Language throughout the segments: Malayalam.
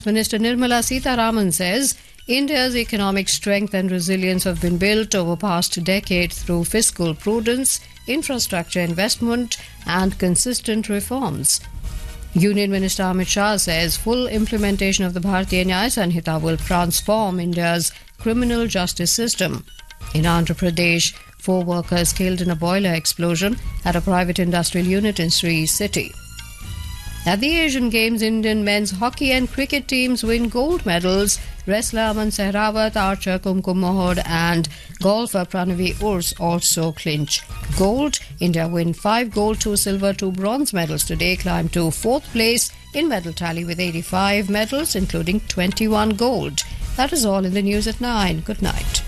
Minister Nirmala Sitharaman says India's economic strength and resilience have been built over past decade through fiscal prudence, infrastructure investment and consistent reforms. Union Minister Amit Shah says full implementation of the Bharatiya Nyaya Sanhita will transform India's criminal justice system. In Andhra Pradesh, four workers killed in a boiler explosion at a private industrial unit in Sri City. At the Asian Games, Indian men's hockey and cricket teams win gold medals. Wrestler Aman Sehrawat, archer Kumkum Mohod, and golfer Pranavi Urs also clinch gold. India win five gold, two silver, two bronze medals today, climb to fourth place in medal tally with 85 medals, including 21 gold. That is all in the news at 9. Good night.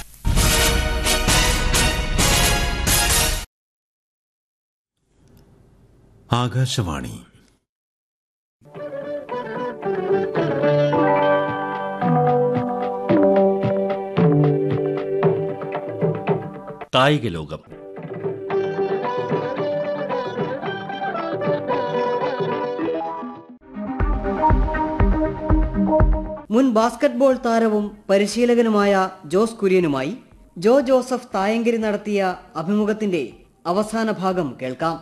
Akashvani കായിക ലോകം മുൻ ബാസ്കറ്റ്ബോൾ താരവും പരിശീലകനുമായ ജോസ് കുര്യനുമായി ജോ ജോസഫ് തായങ്കരി നടത്തിയ അഭിമുഖത്തിന്റെ അവസാന ഭാഗം കേൾക്കാം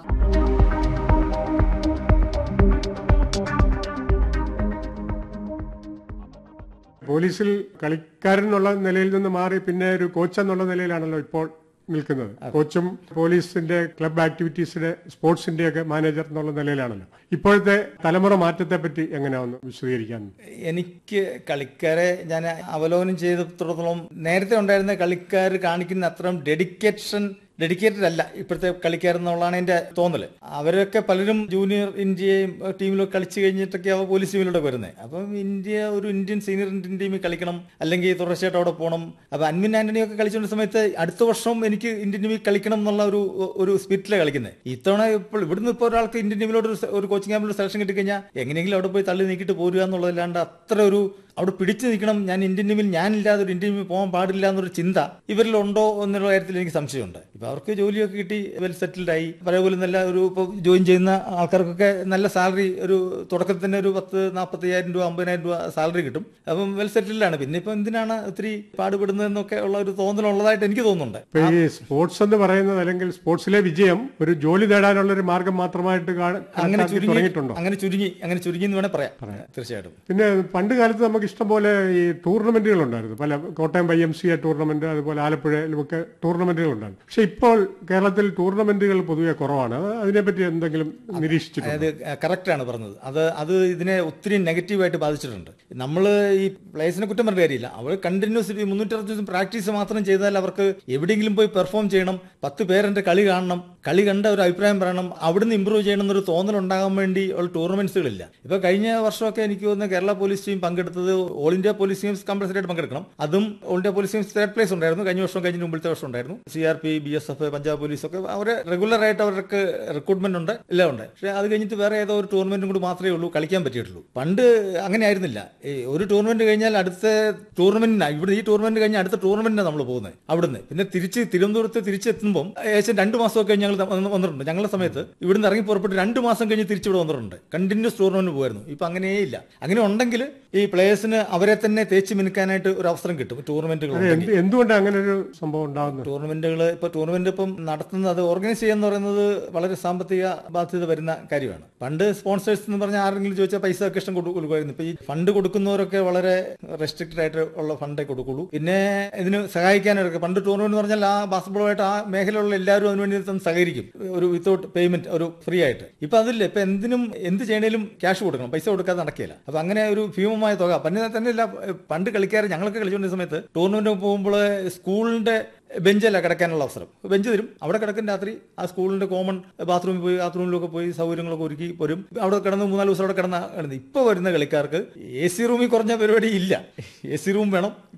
പോലീസിൽ കളിക്കാരൻ എന്നുള്ള നിലയിൽ നിന്ന് മാറി പിന്നെ ഒരു കോച്ച് എന്നുള്ള നിലയിലാണല്ലോ ഇപ്പോൾ നിൽക്കുന്നത് കോച്ചും പോലീസിന്റെ ക്ലബ് ആക്ടിവിറ്റീസിന്റെ സ്പോർട്സിന്റെ ഒക്കെ മാനേജർ എന്നുള്ള നിലയിലാണല്ലോ ഇപ്പോഴത്തെ തലമുറ മാറ്റത്തെ പറ്റി എങ്ങനെയാണെന്ന് വിശദീകരിക്കാൻ എനിക്ക് കളിക്കാരെ ഞാൻ അവലോകനം ചെയ്തിടത്തോളം നേരത്തെ ഉണ്ടായിരുന്ന കളിക്കാർ കാണിക്കുന്ന അത്രയും ഡെഡിക്കേഷൻ ഡെഡിക്കേറ്റഡ് അല്ല ഇപ്പോഴത്തെ കളിക്കാരെന്നുള്ളതാണ് എൻ്റെ തോന്നൽ അവരൊക്കെ പലരും ജൂനിയർ ഇന്ത്യയും ടീമിലൊക്കെ കളിച്ചു കഴിഞ്ഞിട്ടൊക്കെ അവ പോലീസ് ടീമിലൂടെ വരുന്നത് അപ്പം ഇന്ത്യ ഒരു ഇന്ത്യൻ സീനിയർ ഇന്ത്യൻ ടീമിൽ കളിക്കണം അല്ലെങ്കിൽ തുടർച്ചയായിട്ട് അവിടെ പോകണം അപ്പം അൻവിൻ ആന്റണി ഒക്കെ കളിച്ചുകൊണ്ട സമയത്ത് അടുത്ത വർഷം എനിക്ക് ഇന്ത്യൻ ടീമിൽ കളിക്കണം എന്നുള്ള ഒരു ഒരു സ്പിരിറ്റിലാണ് കളിക്കുന്നത് ഇത്തവണ ഇപ്പോൾ ഇവിടുന്ന് ഇപ്പോൾ ഒരാൾക്ക് ഇന്ത്യൻ ടീമിലോട്ട് ഒരു സെ- ഒരു കോച്ചിങ് ക്യാമ്പിൽ സെലക്ഷൻ കിട്ടിക്കഴിഞ്ഞാൽ എങ്ങനെയെങ്കിലും അവിടെ പോയി തള്ളി നീക്കിയിട്ട് പോരുക എന്നുള്ളതല്ലാണ്ട് അത്ര ഒരു അവിടെ പിടിച്ചു നിൽക്കണം ഞാൻ ഇന്ത്യൻ ടീമിൽ ഞാനില്ലാതെ ഒരു ഇന്ത്യൻ ടീമിൽ പോകാൻ പാടില്ല എന്നൊരു ചിന്ത ഇവരിലുണ്ടോ എന്നുള്ള കാര്യത്തിൽ എനിക്ക് സംശയമുണ്ട് ഇപ്പൊ അവർക്ക് ജോലിയൊക്കെ കിട്ടി വെൽ സെറ്റിൽഡ് ആയി പഴയ പോലെ നല്ല ഒരു ഇപ്പോൾ ജോയിൻ ചെയ്യുന്ന ആൾക്കാർക്കൊക്കെ നല്ല സാലറി ഒരു തുടക്കത്തിൽ തന്നെ ഒരു പത്ത് നാൽപ്പത്തി അയ്യായിരം രൂപ അമ്പതിനായിരം രൂപ സാലറി കിട്ടും അപ്പം വെൽ സെറ്റിൽഡ് ആണ് പിന്നെ ഇപ്പൊ എന്തിനാണ് ഒത്തിരി പാടുപെടുന്നതെന്നൊക്കെ ഉള്ള ഒരു തോന്നലുള്ളതായിട്ട് എനിക്ക് തോന്നുന്നുണ്ട് ഇപ്പൊ ഈ സ്പോർട്സ് എന്ന് പറയുന്നത് അല്ലെങ്കിൽ സ്പോർട്സിലെ വിജയം ഒരു ജോലി നേടാനുള്ള ഒരു മാർഗം മാത്രമായിട്ട് കാ- അങ്ങനെ കണക്കാക്കി ചുരുങ്ങി തുടങ്ങിയിട്ടുണ്ടോ അങ്ങനെ ചുരുങ്ങി അങ്ങനെ ചുരുങ്ങി എന്ന് വേണേൽ പറയാം തീർച്ചയായിട്ടും പിന്നെ പണ്ട് കാലത്ത് നമുക്ക് ഇഷ്ടംപോലെ ഈ ടൂർണമെന്റുകൾ ഉണ്ടായിരുന്നു പല Kottayam Y M C A tournament അതുപോലെ ആലപ്പുഴയിലുമൊക്കെ ടൂർണമെന്റുകൾ ഉണ്ടായിരുന്നു പക്ഷെ ഇപ്പോൾ കേരളത്തിൽ ടൂർണമെന്റുകൾ പൊതുവെ കുറവാണ് അത് അതിനെപ്പറ്റി എന്തെങ്കിലും നിരീക്ഷിച്ചിട്ടുണ്ട് അത് കറക്റ്റാണ് പറഞ്ഞത് അത് അത് ഇതിനെ ഒത്തിരി നെഗറ്റീവായിട്ട് ബാധിച്ചിട്ടുണ്ട് നമ്മൾ ഈ പ്ലേസിനെ കുറ്റം പറഞ്ഞ കാര്യമില്ല അവർ കണ്ടിന്യൂസ് മുന്നൂറ്ററുപത് ദിവസം പ്രാക്ടീസ് മാത്രം ചെയ്താൽ അവർക്ക് എവിടെയെങ്കിലും പോയി പെർഫോം ചെയ്യണം പത്ത് പേരെന്റെ കളി കാണണം കളി കണ്ട ഒരു അഭിപ്രായം പറയണം അവിടുന്ന് ഇമ്പ്രൂവ് ചെയ്യണം എന്നൊരു തോന്നൽ ഉണ്ടാകാൻ വേണ്ടി ഉള്ള ടൂർണമെന്റ്സുകളില്ല ഇപ്പൊ കഴിഞ്ഞ വർഷമൊക്കെ എനിക്ക് തോന്നുന്നു കേരള പോലീസ് ടീം പങ്കെടുത്തത് all India police teams compulsory ആയിട്ട് പങ്കെടുക്കണം അതും all India police teams third place ഉണ്ടായിരുന്നു കഴിഞ്ഞ വർഷം കഴിഞ്ഞ മുമ്പിലത്തെ വർഷം ഉണ്ടായിരുന്നു C R P B S F Punjab police ഒക്കെ അവരെ റെഗുലർ ആയിട്ട് അവർക്ക് റിക്രൂട്ട്മെന്റ് ഉണ്ട് എല്ലാം ഉണ്ട് പക്ഷേ അത് കഴിഞ്ഞിട്ട് വേറെ ഏതോ ഒരു ടൂർണമെന്റും കൂടി മാത്രമേ ഉള്ളൂ കളിക്കാൻ പറ്റിയിട്ടുള്ളൂ പണ്ട് അങ്ങനെ ആയിരുന്നില്ല ഈ ഒരു ടൂർണമെന്റ് കഴിഞ്ഞാൽ അടുത്ത ടൂർണമെന്റിനാണ് ഇവിടെ ഈ ടൂർണമെന്റ് കഴിഞ്ഞാൽ അടുത്ത ടൂർണമെന്റിനാണ് നമ്മൾ പോകുന്നത് അവിടുന്ന് പിന്നെ തിരിച്ച് തിരുവനന്തപുരത്ത് തിരിച്ചെത്തുമ്പോൾ ഏകദേശം രണ്ട് മാസമൊക്കെ കഴിഞ്ഞ് ഞങ്ങൾ വന്ന് വന്നിട്ടുണ്ട് ഞങ്ങളുടെ സമയത്ത് ഇവിടുന്ന് ഇറങ്ങി പുറപ്പെട്ട് രണ്ട് മാസം കഴിഞ്ഞ് തിരിച്ചിവിടെ വന്നിട്ടുണ്ട് കണ്ടിന്യൂസ് ടൂർണമെന്റ് പോകുമായിരുന്നു ഇപ്പൊ അങ്ങനെയേ ഇല്ല അങ്ങനെ ഉണ്ടെങ്കിൽ ഈ പ്ലേയേഴ്സിന് അവരെ തന്നെ തേച്ച് മിനുക്കാനായിട്ട് ഒരു അവസരം കിട്ടും ടൂർണമെന്റുകൾ അത് എന്ത് എന്തുകൊണ്ടാണ് അങ്ങനെ ഒരു സംഭവം ഉണ്ടാകുന്നത് ടൂർണമെന്റുകൾ ഇപ്പൊ ടൂർണമെന്റ് ഇപ്പം നടത്തുന്നത് അത് ഓർഗനൈസ് ചെയ്യാന്ന് പറയുന്നത് വളരെ സാമ്പത്തിക ബാധ്യത വരുന്ന കാര്യമാണ് പണ്ട് സ്പോൺസേഴ്സ് എന്ന് പറഞ്ഞാൽ ആരെങ്കിലും ചോദിച്ചാൽ പൈസ ഒക്കെ ഇഷ്ടം കൊടു- കൊടുക്കുമായിരുന്നു ഇപ്പൊ ഈ ഫണ്ട് കൊടുക്കുന്നവരൊക്കെ വളരെ റെസ്ട്രിക്റ്റഡ് ആയിട്ട് ഉള്ള ഫണ്ടേ കൊടുക്കുള്ളൂ പിന്നെ ഇതിന് സഹായിക്കാനൊക്കെ പണ്ട് ടൂർണമെന്റ് എന്ന് പറഞ്ഞാൽ ആ ബാസ്കറ്റ്ബോളുമായിട്ട് ആ മേഖലയിലുള്ള എല്ലാവരും അതിനുവേണ്ടി തന്നെ സഹകരിക്കും ഒരു വിത്തൗട്ട് പേയ്മെന്റ് ഒരു ഫ്രീ ആയിട്ട് ഇപ്പൊ അതില്ല ഇപ്പൊ എന്തിനും എന്ത് ചെയ്യണേലും ക്യാഷ് കൊടുക്കണം പൈസ കൊടുക്കാതെ നടക്കില്ല അപ്പൊ അങ്ങനെ ഒരു ഭീമമായ തുക പിന്നെ തന്നെയല്ല പണ്ട് കളിക്കാർ ഞങ്ങളൊക്കെ കളിച്ചുകൊണ്ടിരുന്ന സമയത്ത് ടൂർണമെന്റ് പോകുമ്പോൾ സ്കൂളിന്റെ ബെഞ്ചല്ല കിടക്കാനുള്ള അവസരം ബെഞ്ച് തരും അവിടെ കിടക്കും രാത്രി ആ സ്കൂളിന്റെ കോമൺ ബാത്റൂമിൽ പോയി ബാത്റൂമിലൊക്കെ പോയി സൗകര്യങ്ങളൊക്കെ ഒരുക്കി പോരും അവിടെ കിടന്ന് മൂന്നാല് ദിവസം അവിടെ കിടന്ന കിടന്ന് ഇപ്പൊ വരുന്ന കളിക്കാർക്ക് എ സി റൂമിൽ കുറഞ്ഞ പരിപാടി ഇല്ല എ സി റൂം വേണം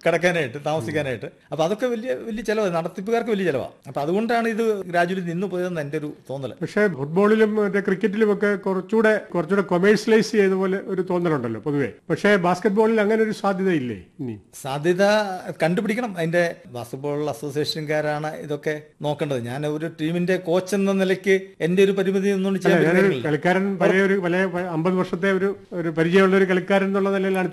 കിടക്കാനായിട്ട് താമസിക്കാനായിട്ട് അപ്പൊ അതൊക്കെ വലിയ വലിയ ചിലവ് നടത്തിപ്പുകാർക്ക് വലിയ ചിലവാണ് അപ്പൊ അതുകൊണ്ടാണ് ഇത് ഗ്രാജുവലി നിന്ന് പോയതെന്ന് എൻ്റെ ഒരു തോന്നൽ പക്ഷേ ഫുട്ബോളിലും മറ്റേ ക്രിക്കറ്റിലും ഒക്കെ കുറച്ചുകൂടെ കുറച്ചുകൂടെ കൊമേഴ്സ്യലൈസ് ചെയ്ത പോലെ ഒരു തോന്നലുണ്ടല്ലോ പൊതുവേ പക്ഷേ ബാസ്കറ്റ് ബോളിൽ അങ്ങനെ ഒരു സാധ്യതയില്ലേ ഇനി സാധ്യത കണ്ടുപിടിക്കണം അതിന്റെ ബാസ്കറ്റ്ബോൾ അസോസിയേഷൻകാരാണ് ഇതൊക്കെ നോക്കേണ്ടത് ഞാൻ ഒരു ടീമിന്റെ കോച്ച് എന്ന നിലയ്ക്ക് എന്റെ ഒരു പരിമിതി ഒന്നും ചെയ്യാൻ ഞാനൊരു പറ്റുന്നില്ല കളിക്കാരൻ പഴയ ഒരു പല അമ്പത് വർഷത്തെ ഒരു ഒരു പരിചയമുള്ള ഒരു കളിക്കാരൻ എന്നുള്ള നിലയിലാണ്